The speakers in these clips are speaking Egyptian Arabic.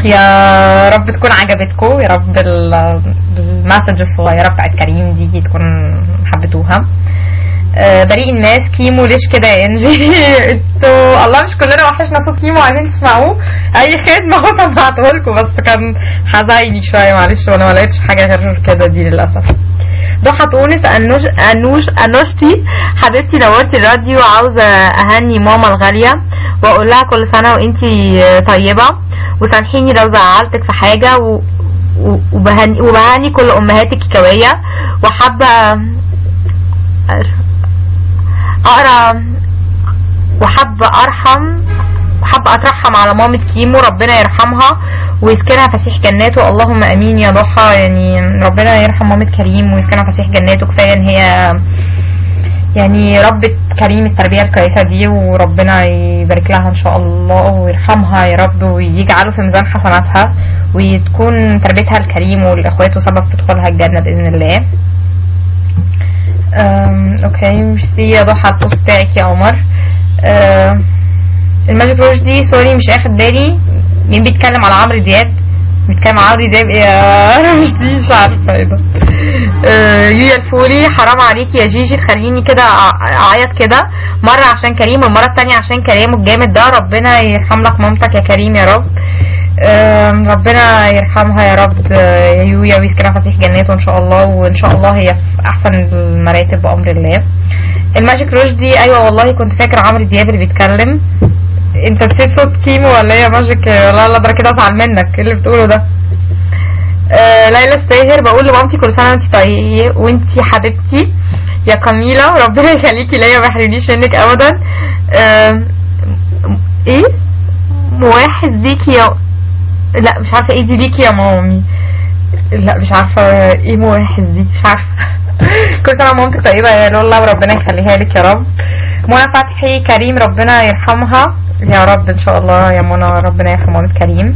يا رب تكون عجبتكم يا رب ال- المسج الصغيره بتاعت كريم دي تكون حبيتوها آه، بريء الناس كيمو ليش كده يا انجي انتوا الله مش كلنا وحشنا صوت كيمو عايزين تسمعوه اي خدمه هو سمعته لكم بس كان حزيني شويه معلش وانا ما لقيتش حاجه غير كده دي للاسف ضحى تونس انوش انوش انوشتي حبيبتي نورتي الراديو عاوزه اهني ماما الغاليه واقول لها كل سنه وانتي طيبه وسامحيني لو زعلتك في حاجه و... و- وبهني وبهني كل امهاتك الكويه وحابه اقرا وحابه ارحم وحابه اترحم على مامة كيمو ربنا يرحمها ويسكنها فسيح جناته اللهم امين يا ضحى يعني ربنا يرحم مامة كريم ويسكنها فسيح جناته كفايه ان هي يعني ربة كريم التربية الكويسة دي وربنا يبارك لها ان شاء الله ويرحمها يا رب ويجعله في ميزان حسناتها وتكون تربيتها الكريم والاخوات وسبب في دخولها الجنة باذن الله أم، اوكي ميرسي يا ضحى على البوست بتاعك يا عمر أم، الماجيك روج دي سوري مش اخد بالي مين بيتكلم على عمرو دياب بيتكلم على عمرو دياب يا انا مش دي مش عارفه ايه ده آه، يويا الفولي حرام عليكي يا جيجي تخليني كده أع- اعيط كده مره عشان كريم والمره التانية عشان كلامه الجامد ده ربنا يرحم لك مامتك يا كريم يا رب آم، ربنا يرحمها يا رب آه، يا يويا ويسكنها فسيح جناته ان شاء الله وان شاء الله هي في احسن المراتب بامر الله الماجيك روج دي ايوه والله كنت فاكر عمرو دياب اللي بيتكلم انت نسيت صوت كيمو ولا ايه يا ماجيك لا لا ده أنا كده ازعل منك ايه اللي بتقوله ده آه ليلى ستاهر بقول لمامتي كل سنه وانت طيب وانت حبيبتي يا كميلة وربنا يخليكي ليا ما يحرمنيش منك ابدا آه ايه مواحد بيكي يا لا مش عارفه ايه دي ليكي يا مامي لا مش عارفه ايه مواحد دي مش عارفه كل سنه ومامتك طيبه يا لولا وربنا يخليها لك يا رب منى فتحي كريم ربنا يرحمها يا رب ان شاء الله يا منى ربنا يرحم مامة كريم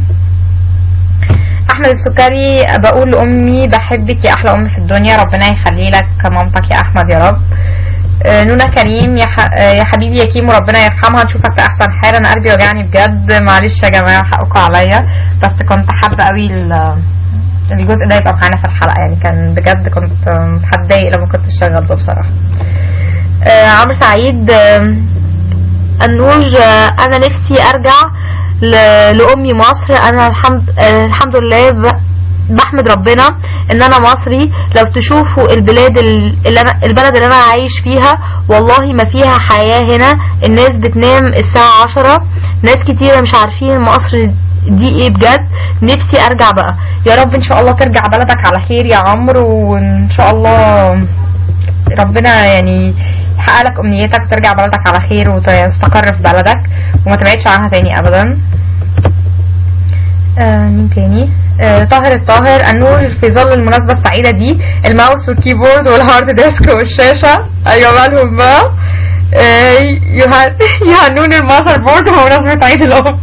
احمد السكري بقول لامي بحبك يا احلى ام في الدنيا ربنا يخلي لك مامتك يا احمد يا رب آه، نونا كريم يا, ح... آه، يا حبيبي يا كيمو ربنا يرحمها نشوفك في احسن حال انا قلبي وجعني بجد معلش يا جماعه حقكم عليا بس كنت حابه قوي ال- الجزء ده يبقى معانا في الحلقه يعني كان بجد كنت آه، هتضايق لما كنت شغلته بصراحه آه، عمرو سعيد آه، النوج آه، انا نفسي ارجع ل- لامي مصر انا الحمد آه، الحمد لله ب- بحمد ربنا ان انا مصري لو تشوفوا البلاد ال- اللي انا البلد اللي انا عايش فيها والله ما فيها حياة هنا الناس بتنام الساعة عشرة ناس كتيرة مش عارفين مصر دي ايه بجد نفسي ارجع بقى يا رب ان شاء الله ترجع بلدك على خير يا عمرو وان شاء الله ربنا يعني يحقق لك امنيتك وترجع بلدك على خير وتستقر في بلدك وما تبعدش عنها تاني ابدا آه مين تاني آه طاهر الطاهر النور في ظل المناسبة السعيدة دي الماوس والكيبورد والهارد ديسك والشاشة ايوه مالهم بقى آه يهن- يهنون الماستر بورد بمناسبة عيد الأم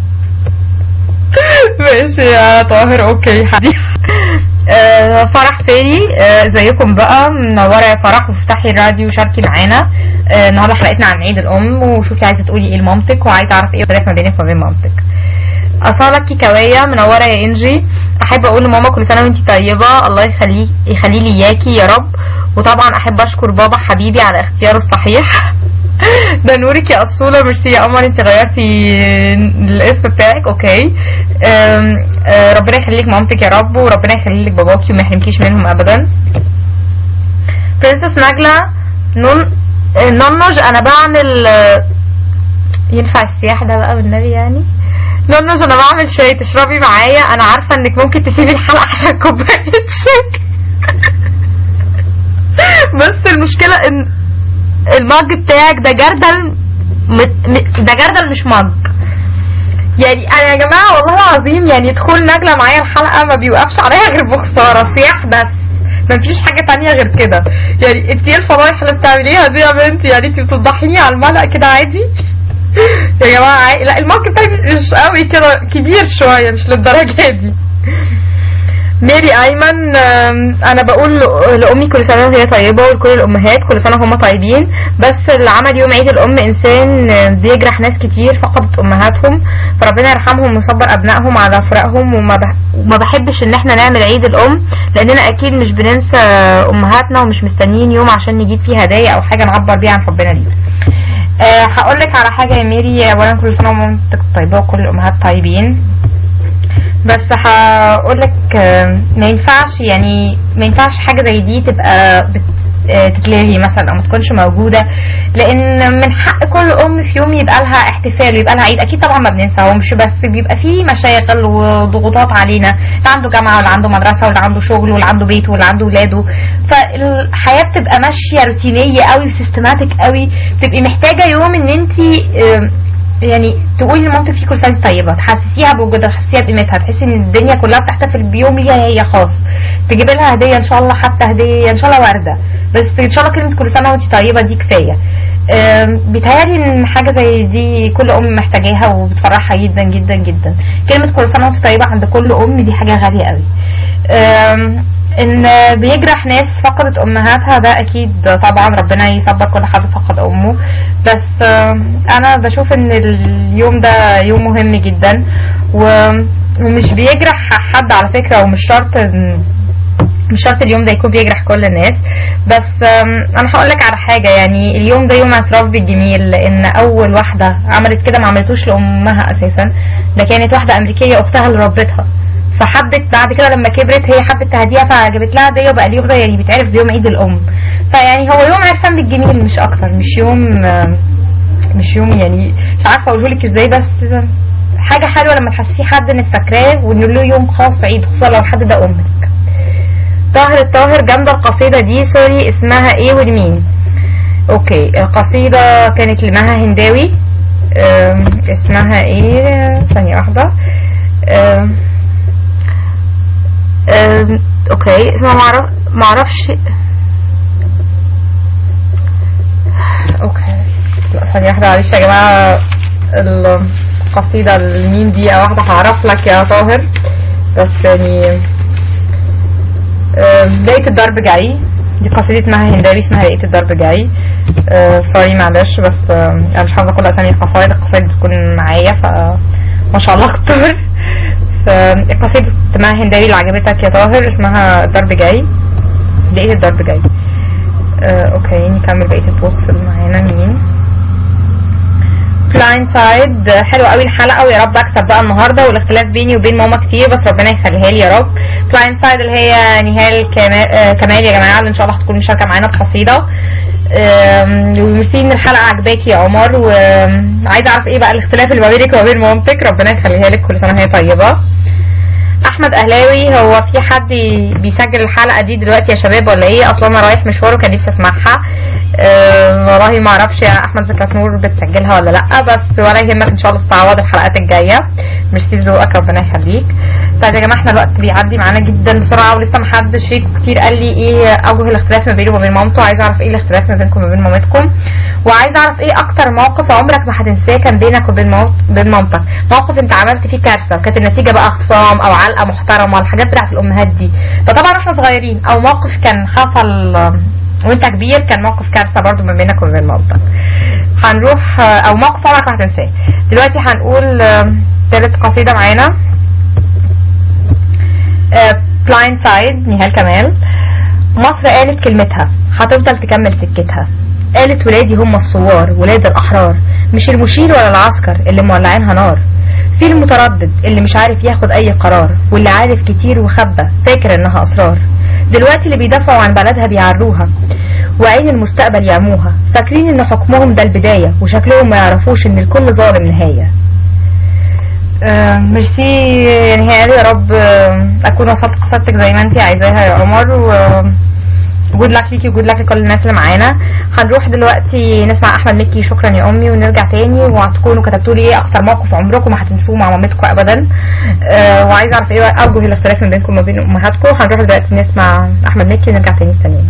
ماشي يا طاهر اوكي حبيبي آه، فرح فيري آه، ازيكم بقى منوره يا فرح وافتحي الراديو وشاركي معانا آه، النهارده حلقتنا عن عيد الام وشوفي عايزه تقولي ايه لمامتك وعايزه اعرف ايه الخلاف ما بينك وما بين مامتك أصالة كيكاوية منورة يا إنجي أحب أقول لماما كل سنة وأنتي طيبة الله يخلي يخلي لي إياكي يا رب وطبعا أحب أشكر بابا حبيبي على اختياره الصحيح ده نورك يا أصولة ميرسي يا قمر أنت غيرتي الاسم بتاعك أوكي أم، أه، ربنا يخلي لك مامتك يا رب وربنا يخلي لك باباكي وما يحرمكيش منهم أبدا برنسس نجلة نون نونج أنا بعمل آه، ينفع السياح ده بقى بالنبي يعني نونج انا بعمل شاي تشربي معايا انا عارفه انك ممكن تسيبي الحلقه عشان كوبايه شاي بس المشكله ان المج بتاعك ده جردل مت- م- ده جردل مش مج يعني انا يا جماعه والله العظيم يعني دخول نجله معايا الحلقه ما بيوقفش عليها غير بخساره سياح بس مفيش حاجه تانية غير كده يعني انت ايه الفضايح اللي بتعمليها دي يا بنتي يعني انت بتفضحيني على الملأ كده عادي يا جماعه عادي. لا الماركت بتاعي مش قوي كده كبير شويه مش للدرجه دي ميري ايمن آم، انا بقول ل- لامي كل سنه وهي طيبه ولكل الامهات كل سنه هم طيبين بس اللي عمل يوم عيد الام انسان آه، بيجرح ناس كتير فقدت امهاتهم فربنا يرحمهم ويصبر ابنائهم على فراقهم وما بح- وما بحبش ان احنا نعمل عيد الام لاننا اكيد مش بننسى امهاتنا ومش مستنيين يوم عشان نجيب فيه هدايا او حاجه نعبر بيها عن حبنا ليهم أه هقول لك على حاجه يا ميري اولا كل سنه ومامتك طيبه وكل الامهات طيبين بس هقول لك ما ينفعش يعني ما ينفعش حاجه زي دي تبقى بت- آه، تتلغي مثلا او ما تكونش موجوده لان من حق كل ام في يوم يبقى لها احتفال ويبقى لها عيد اكيد طبعا ما بننساهمش بس بيبقى فيه مشاغل وضغوطات علينا اللي عنده جامعه واللي عنده مدرسه واللي عنده شغل واللي عنده بيت واللي عنده ولاده فالحياه بتبقى ماشيه روتينيه قوي وسيستماتيك قوي بتبقي محتاجه يوم ان انت يعني تقولي لمامتك في كل سنه طيبه تحسسيها بوجودها تحسسيها بقيمتها تحسي ان الدنيا كلها بتحتفل بيوم ليها هي خاص تجيب لها هديه ان شاء الله حتى هديه ان شاء الله ورده بس ان شاء الله كلمه كل سنه وانت طيبه دي كفايه أم، بيتهيألي ان حاجه زي دي كل ام محتاجاها وبتفرحها جدا جدا جدا كلمه كل سنه وانت طيبه عند كل ام دي حاجه غاليه قوي أم، ان بيجرح ناس فقدت امهاتها ده اكيد طبعا ربنا يصبر كل حد فقد امه بس آم، انا بشوف ان اليوم ده يوم مهم جدا و- ومش بيجرح حد على فكره ومش شرط إن- مش شرط اليوم ده يكون بيجرح كل الناس بس آم، انا هقول لك على حاجه يعني اليوم ده يوم اعتراف بالجميل لان اول واحده عملت كده ما عملتوش لامها اساسا ده كانت واحده امريكيه اختها اللي ربتها فحبت بعد كده لما كبرت هي حبت تهديها فجابت لها هديه وبقى اليوم ده يعني بيتعرف بيوم عيد الام فيعني هو يوم عرفان بالجميل مش اكتر مش يوم آم، مش يوم يعني مش عارفه اقوله لك ازاي بس حاجه حلوه لما تحسسي حد انك فاكراه وانه له يوم خاص عيد خصوصا لو الحد ده امك طاهر الطاهر جامدة القصيدة دي سوري اسمها ايه ولمين اوكي القصيدة كانت لمها هنداوي أم، اسمها ايه ثانية واحدة أم، أم، اوكي اسمها معرف معرفش اوكي لا ثانية واحدة معلش يا جماعة القصيدة المين دي واحدة هعرف لك يا طاهر بس يعني آه، لقيت الضرب جاي دي قصيدة مها هنداوي اسمها لقيت الضرب جاي آه، سوري معلش بس آه، انا مش حافظة كل اسامي القصايد القصايد بتكون معايا ف ما شاء الله كتر فقصيدة مها هنداوي اللي عجبتك يا طاهر اسمها الضرب جاي لقيت الضرب جاي آه، اوكي نكمل بقية البوست اللي معانا مين بلايند سايد حلوه قوي الحلقه ويا رب اكسب بقى النهارده والاختلاف بيني وبين ماما كتير بس ربنا يخليها لي يا رب بلايند سايد اللي هي نهال كمال, آه كمال يا جماعه اللي ان شاء الله هتكون مشاركه معانا بقصيده آم، وميرسي ان الحلقه عجباكي يا عمر وعايزه اعرف ايه بقى الاختلاف اللي ما بينك وما بين مامتك ربنا يخليها لك كل سنه وهي طيبه احمد اهلاوي هو في حد بيسجل الحلقه دي دلوقتي يا شباب ولا ايه اصلا انا رايح مشوار وكان نفسي اسمعها أه والله ما اعرفش يا احمد زكاة نور بتسجلها ولا لا بس ولا يهمك ان شاء الله تستعوض الحلقات الجايه ميرسي لذوقك ربنا يخليك طيب يا جماعه احنا الوقت بيعدي معانا جدا بسرعه ولسه ما حدش فيكم كتير قال لي ايه اوجه الاختلاف ما بينه وما بين مامته عايزه اعرف ايه الاختلاف ما بينكم وما بين مامتكم وعايزه اعرف ايه اكتر موقف عمرك ما هتنساه كان بينك وبين مام- بين مامتك موقف انت عملت فيه كارثه وكانت النتيجه بقى خصام او علقه محترمه الحاجات بتاعت الامهات دي ده طبعا واحنا صغيرين او موقف كان حصل آم، وانت كبير كان موقف كارثه برضو ما بينك وما بين مامتك هنروح آه، او موقف عمرك ما هتنساه دلوقتي هنقول آم، تالت قصيده معانا بلايند سايد نهال كمال مصر قالت كلمتها هتفضل تكمل سكتها قالت ولادي هم الثوار ولاد الأحرار مش المشير ولا العسكر اللي مولعينها نار في المتردد اللي مش عارف ياخد أي قرار واللي عارف كتير وخبى فاكر إنها أسرار دلوقتي اللي بيدافعوا عن بلدها بيعروها وعين المستقبل يعموها فاكرين إن حكمهم ده البداية وشكلهم ما يعرفوش إن الكل ظالم نهاية آه، ميرسي يا نهال يا رب آه، اكون وصلت قصتك زي ما انت عايزاها يا عمر و جود لك ليكي وجود لك لكل الناس اللي معانا هنروح دلوقتي نسمع احمد مكي شكرا يا امي ونرجع تاني وهتكونوا كتبتوا لي ايه اكتر موقف عمركم ما هتنسوه مع مامتكم ابدا آه وعايزه اعرف ايه بقى اوجه الاختلاف ما بينكم وما بين امهاتكم هنروح دلوقتي نسمع احمد مكي ونرجع تاني استنينا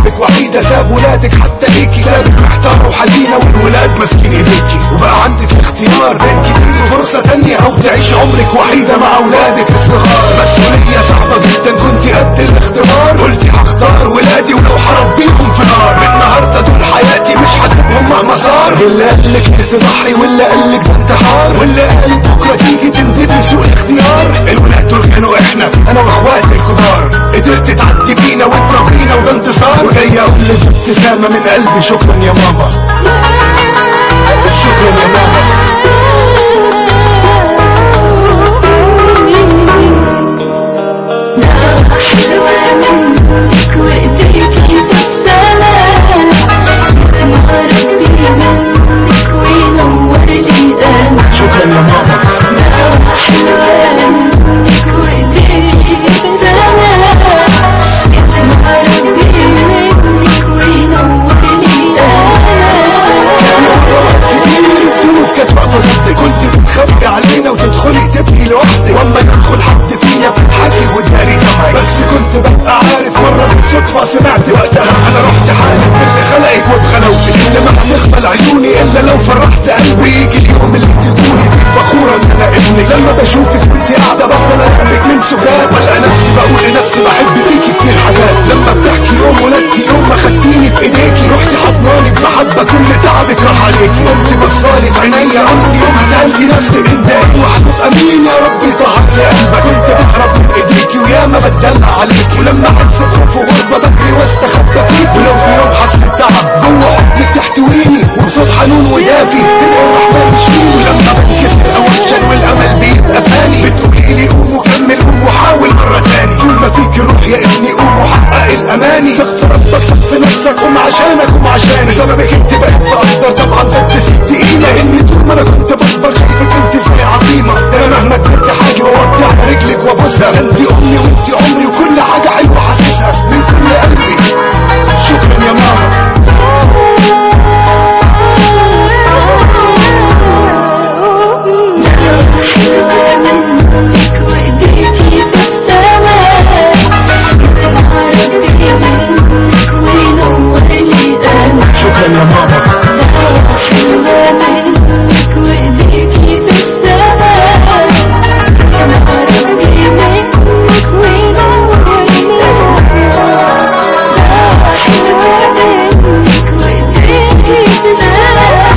امك وحيدة ساب ولادك حتى ليكي سابك محتارة وحزينة والولاد ماسكين ايديكي وبقى عندك الاختيار بين كتير وفرصة تانية او تعيش عمرك وحيدة مع اولادك الصغار مسؤولية صعبة جدا كنت قد الاختبار قلتي هختار ولادي ولو حربيهم في نار من النهاردة دول حياتي مش هسيبهم مهما صار اللي قالك تضحي واللي قالك ده انتحار واللي قالك بكرة تيجي تندبي سوء الاختيار الولاد دول كانوا احنا انا واخواتي الكبار قدرت تعدي بينا وتربينا وده انتصار وجاي اقول لك ابتسامة من قلبي شكرا يا ماما شكرا يا ماما حلوة منك وايديكي في السماء مسمار كبير منك وينور لي انا شكرا يا ماما حلوة منك وايديكي في السماء مسمار كبير منك وينور لي انا كتير الظروف كانت واقفة ضدي كنت بتخبي علينا وتدخلي تبكي لوحدي واما يدخل حد فينا بتضحكي وتداري دمعي بس كنت ببقى عارف مرة بالصدفة سمعت وقتها انا رحت حالف باللي خلقك وبخلوتك اللي ما هتغفل عيوني الا لو فرحت قلبي يجي اليوم اللي تكوني فيه فخورة ان انا ابنك لما بشوفك وانت قاعدة بفضل ارمك من سكات بلقى نفسي بقول لنفسي بحب فيكي كتير حاجات لما بتحكي يوم ولدتي يوم ما خدتيني في ايديكي رحتي حضناني بمحبة كل تعبك راح عليكي قمت بصالي في عينيا قلت يوم سألتي نفسك انت ايه وهتبقى مين يا ربي طهر لي قلبك كنت بهرب من ايديكي وياما بتدلع عليكي ولما احس بخوف وغربة بجري واستخبى فيك ولو في يوم حسيت تعب جوه حضنك تحتويني وبصوت حنون ودافي تلقى الرحمن يشفيني ولما بنكسر او افشل والامل بيبقى فاني بتقولي لي قوم وكمل قوم وحاول مرة تاني طول ما فيك روح يا ابني قوم وحقق الاماني ثق في ربك ثق في نفسك قوم عشانك قوم عشاني بسببك انت بقيت بقدر طبعا كنت ست قيمة اني طول ما انا كنت بكبر شايفك انت ازاي عظيمة ده انا مهما كنت حاجة ووطي على رجلك وابوسها ده انت امي وانت عمري وكل حاجة حلوة حاسسها من كل قلبي شكرا يا ماما حلوة منك وايديكي في السماء مسمار كبير منك وينور لي انا شكرا يا ماما حلوة منك وايديكي في السماء مسمار كبير منك وينور لي انا حلوة منك وايديكي في السماء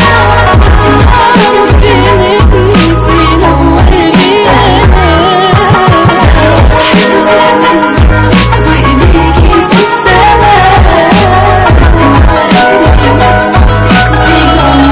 مسمار كبير منك وينور لي انا حلوة منك وايديكي في السماء مسمار كبير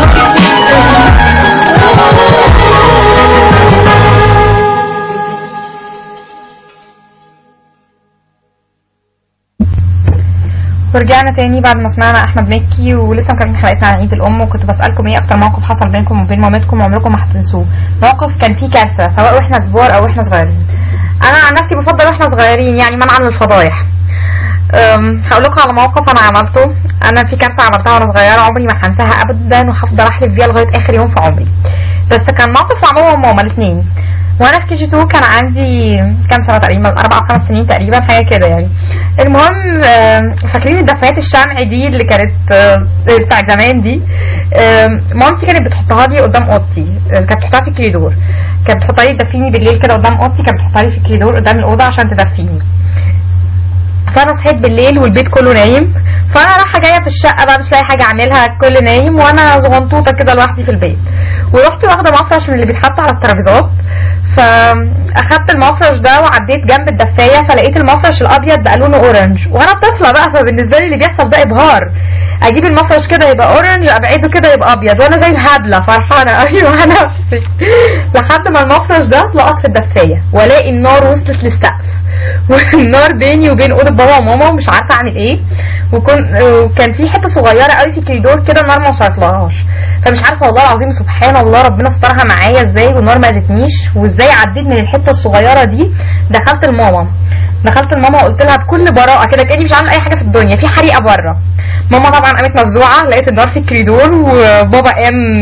ورجعنا تاني بعد ما سمعنا احمد مكي ولسه مكملين حلقتنا عن عيد الام وكنت بسالكم ايه اكتر موقف حصل بينكم وبين مامتكم وعمركم ما هتنسوه موقف كان فيه كارثه سواء واحنا كبار او واحنا صغيرين انا عن نفسي بفضل واحنا صغيرين يعني منعا للفضايح أم، هقول لكم على موقف انا عملته انا في كارثه عملتها وانا صغيره عمري ما هنساها ابدا وهفضل احلف بيها لغايه اخر يوم في عمري بس كان موقف مع بابا وماما الاثنين وانا في كي جي 2 كان عندي كام سنه تقريبا اربع او خمس سنين تقريبا حاجه كده يعني المهم آم، فاكرين الدفايات الشمع دي اللي كانت آه، بتاع زمان دي آم، مامتي كانت بتحطها لي قدام اوضتي آه، كانت بتحطها في الكريدور كانت بتحطها لي تدفيني بالليل كده قدام اوضتي كانت بتحطها لي في الكريدور قدام الاوضه عشان تدفيني فانا صحيت بالليل والبيت كله نايم فانا رايحه جايه في الشقه بقى مش لاقي حاجه اعملها الكل نايم وانا صغنطوطه كده لوحدي في البيت ورحت واخده مفرش من اللي بيتحط على الترابيزات فاخدت المفرش ده وعديت جنب الدفايه فلقيت المفرش الابيض بقى لونه اورنج وانا طفله بقى فبالنسبه لي اللي بيحصل ده ابهار اجيب المفرش كده يبقى اورنج ابعده كده يبقى ابيض وانا زي الهبله فرحانه قوي مع نفسي لحد ما المفرش ده لقط في الدفايه والاقي النار وصلت للسقف والنار بيني وبين اوضه بابا وماما ومش عارفه اعمل ايه وكن وكان في حته صغيره قوي في الكريدور كده النار ما وصلتلهاش فمش عارفه والله العظيم سبحان الله ربنا سترها معايا ازاي والنار ما اذتنيش وازاي عديت من الحته الصغيره دي دخلت لماما دخلت لماما وقلت لها بكل براءه كده كاني مش عامله اي حاجه في الدنيا في حريقه بره ماما طبعا قامت مفزوعه لقيت النار في الكريدور وبابا قام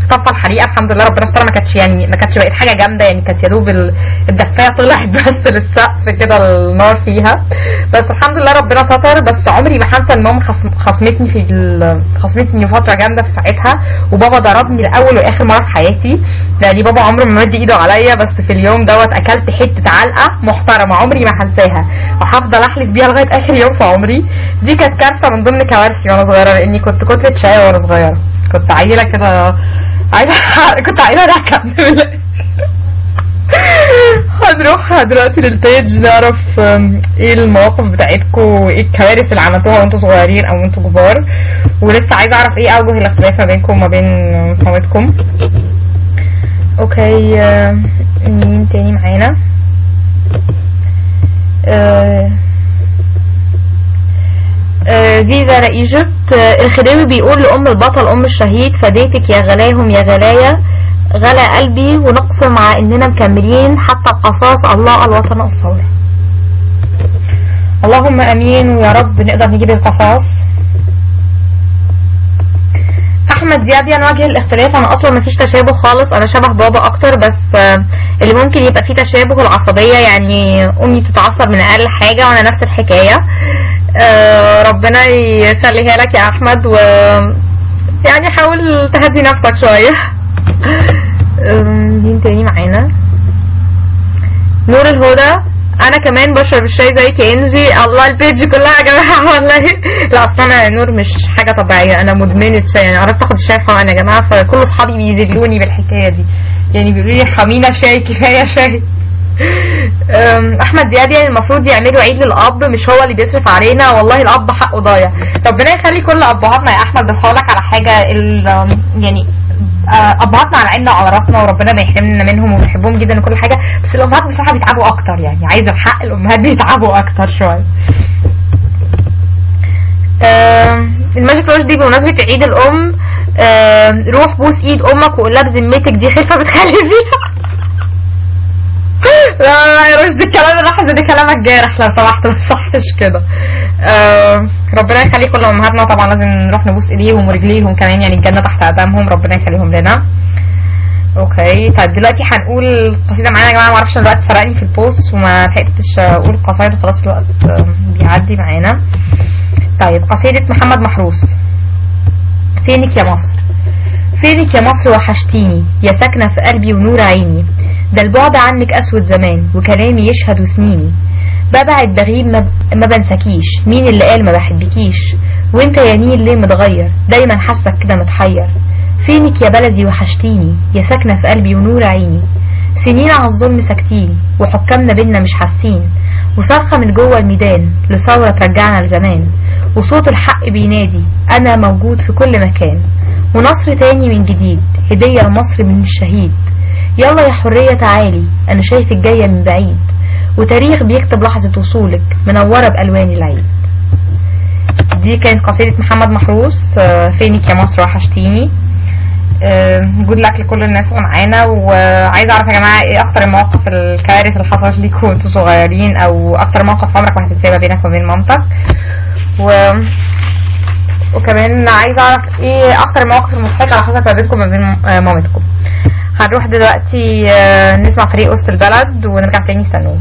طفى الحريقه الحمد لله ربنا ستر ما كانتش يعني ما كانتش بقت حاجه جامده يعني كانت يا دوب ال- الدفايه طلعت بس للسقف كده النار فيها بس الحمد لله ربنا ستر بس عمري ما هنسى ان ماما خصم خصمتني في ال- خصمتني فتره جامده في ساعتها وبابا ضربني لاول واخر مره في حياتي يعني بابا عمره ما مد ايده عليا بس في اليوم دوت اكلت حته علقه محترمه عمري ما هنساها وهفضل احلف بيها لغايه اخر يوم في عمري دي كانت كارثه من ضمن كوارثي وانا صغيره لاني كنت كتله شاي وانا صغيره كنت عيله كده عايزه كنت عيله ركب هنروح دلوقتي للبيج نعرف أم، ايه المواقف بتاعتكم وايه الكوارث اللي عملتوها وانتوا صغيرين او وانتوا كبار ولسه عايزه اعرف ايه اوجه الاختلاف ما بينكم وما بين مامتكم اوكي أم، مين تاني معانا آه، آه، فيفا لا ايجيبت آه، الخديوي بيقول لأم البطل أم الشهيد فديتك يا غلاهم يا غلايا غلا قلبي ونقسم مع إننا مكملين حتى القصاص الله الوطن الثورة اللهم امين ويا رب نقدر نجيب القصاص احمد دياب يعني وجه الاختلاف انا اصلا مفيش تشابه خالص انا شبه بابا اكتر بس آه، اللي ممكن يبقى فيه تشابه العصبيه يعني امي بتتعصب من اقل حاجه وانا نفس الحكايه آه، ربنا يخليها لك يا احمد و يعني حاول تهدي نفسك شويه آم، مين تاني معانا نور الهدى انا كمان بشرب الشاي زيك يا انجي الله البيج كلها يا جماعه والله لا اصل انا نور مش حاجه طبيعيه انا مدمنه شاي يعني عرفت اخد الشاي بحقن يا جماعه فكل اصحابي بيذلوني بالحكايه دي يعني بيقولوا لي ارحمينا شاي كفايه شاي أم، احمد دياب يعني المفروض يعملوا عيد للاب مش هو اللي بيصرف علينا والله الاب حقه ضايع ربنا يخلي كل ابهاتنا يا احمد بس هقول لك على حاجه ال- يعني آه، ابهاتنا على عيننا وعلى راسنا وربنا ما يحرمنا منهم وبنحبهم جدا وكل حاجه بس الامهات بصراحه بيتعبوا اكتر يعني عايزه الحق الامهات بيتعبوا اكتر شويه آم، الماجيك روش دي بمناسبة عيد الأم آم، روح بوس إيد أمك وقول لها بذمتك دي خلفة بتخلفيها لا لا لا يا رشدي الكلام اللحظة ده كلامك جارح لو سمحت ما تصحش كده آه ربنا يخلي كل امهاتنا طبعا لازم نروح نبوس ايديهم ورجليهم كمان يعني الجنة تحت اقدامهم ربنا يخليهم لنا اوكي طيب دلوقتي هنقول قصيدة معانا يا جماعة ما اعرفش الوقت سرقني في البوست وما لحقتش اقول قصايد وخلاص الوقت آه، بيعدي معانا طيب قصيدة محمد محروس فينك يا مصر فينك يا مصر وحشتيني يا ساكنة في قلبي ونور عيني ده البعد عنك أسود زمان وكلامي يشهد سنيني ببعد بغيب ما, ما بنسكيش مين اللي قال ما بحبكيش وانت يا نيل ليه متغير دايما حاسك كده متحير فينك يا بلدي وحشتيني يا ساكنة في قلبي ونور عيني سنين على الظلم ساكتين وحكامنا بينا مش حاسين وصرخة من جوه الميدان لثورة ترجعنا لزمان وصوت الحق بينادي أنا موجود في كل مكان ونصر تاني من جديد هدية لمصر من الشهيد يلا يا حرية تعالي أنا شايفك جاية من بعيد وتاريخ بيكتب لحظة وصولك منورة بألوان العيد دي كانت قصيدة محمد محروس آه، فينك يا مصر وحشتيني جود لك لكل الناس اللي معانا وعايزه اعرف يا جماعه ايه اكتر المواقف الكوارث اللي حصلت ليكم وانتوا صغيرين او اكتر موقف عمرك ما هتنساه ما بينك وبين مامتك و وكمان عايزه اعرف ايه اكتر المواقف المضحكه اللي حصلت ما بينكم وما بين آه، مامتكم هنروح دلوقتي آه، نسمع فريق وسط البلد ونرجع تاني استنونا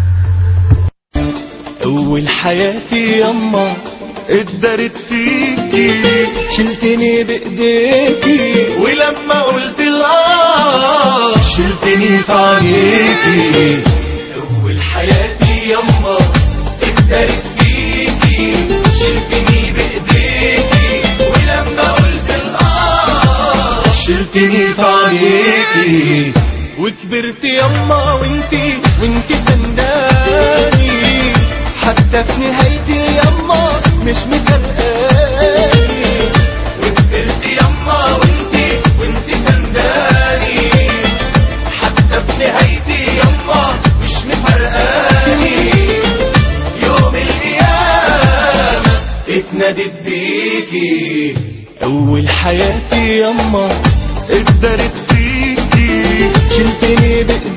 أول حياتي يما اتدارت فيكي شلتني بإيديكي ولما قلت الآه شلتني في عينيكي أول حياتي يما اتدارت فيكي شلتني بإيديكي ولما قلت الآه شلتني في عينيكي وكبرت يما وانتي وانتي سنداني حتى في نهايتي يما مش مفرقاني وكبرت يما وانتي وانتي سنداني حتى في نهايتي يما مش مفرقاني يوم القيامة اتنادت بيكي أول حياتي يما اتدارت فيكي شلتني بإيديكي